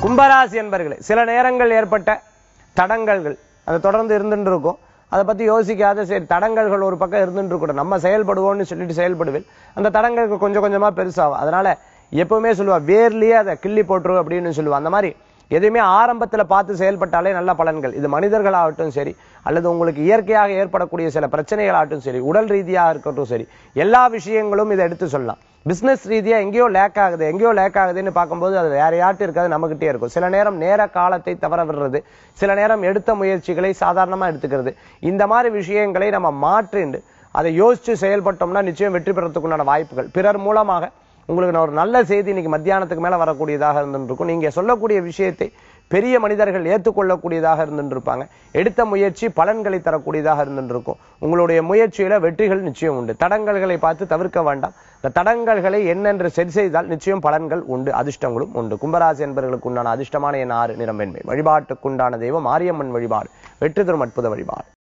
கும்பராசி என்பர்களே சில நேரங்கள் ஏற்பட்ட தடங்கல்கள் அது தொடர்ந்து இருந்துட்டு இருக்கும் அதை பத்தி யோசிக்காத சரி தடங்கல்கள் ஒரு பக்கம் இருந்துட்டு இருக்கட்டும் நம்ம செயல்படுவோம்னு சொல்லிட்டு செயல்படுவேன் அந்த தடங்கல்கள் கொஞ்சம் கொஞ்சமா பெருசாகும் அதனால எப்பவுமே சொல்லுவா வேர்லயே அதை கிள்ளி போட்டுரு அப்படின்னு சொல்லுவா அந்த மாதிரி எதுவுமே ஆரம்பத்துல பார்த்து செயல்பட்டாலே நல்ல பலன்கள் இது மனிதர்களாகட்டும் சரி அல்லது உங்களுக்கு இயற்கையாக ஏற்படக்கூடிய சில பிரச்சனைகளாகட்டும் சரி உடல் ரீதியாக இருக்கட்டும் சரி எல்லா விஷயங்களும் இதை எடுத்து சொல்லலாம் பிசினஸ் ரீதியா எங்கேயோ லேக் ஆகுது எங்கேயோ லேக் ஆகுதுன்னு பார்க்கும்போது அது வேற யார்ட்டும் இருக்காது நம்மகிட்டே இருக்கும் சில நேரம் நேர காலத்தை தவற விடுறது சில நேரம் எடுத்த முயற்சிகளை சாதாரணமா எடுத்துக்கிறது இந்த மாதிரி விஷயங்களை நம்ம மாற்றிண்டு அதை யோசிச்சு செயல்பட்டோம்னா நிச்சயம் வெற்றி பெறத்துக்குண்டான வாய்ப்புகள் பிறர் மூலமாக உங்களுக்கு நான் ஒரு நல்ல செய்தி இன்னைக்கு மத்தியானத்துக்கு மேல வரக்கூடியதாக இருந்துருக்கும் நீங்க சொல்லக்கூடிய விஷயத்தை பெரிய மனிதர்கள் ஏற்றுக்கொள்ளக்கூடியதாக இருந்துருப்பாங்க எடுத்த முயற்சி பலன்களை தரக்கூடியதாக இருந்துருக்கும் உங்களுடைய முயற்சியில வெற்றிகள் நிச்சயம் உண்டு தடங்கல்களை பார்த்து தவிர்க்க வேண்டாம் இந்த தடங்கல்களை என்னென்று சரி செய்தால் நிச்சயம் பலன்கள் உண்டு அதிர்ஷ்டங்களும் உண்டு கும்பராசி என்பவர்களுக்கு உண்டான அதிர்ஷ்டமான என் ஆறு நிறம் வெண்மை வழிபாட்டுக்குண்டான தெய்வம் மாரியம்மன் வழிபாடு வெற்றி தரும் அற்புத வழிபாடு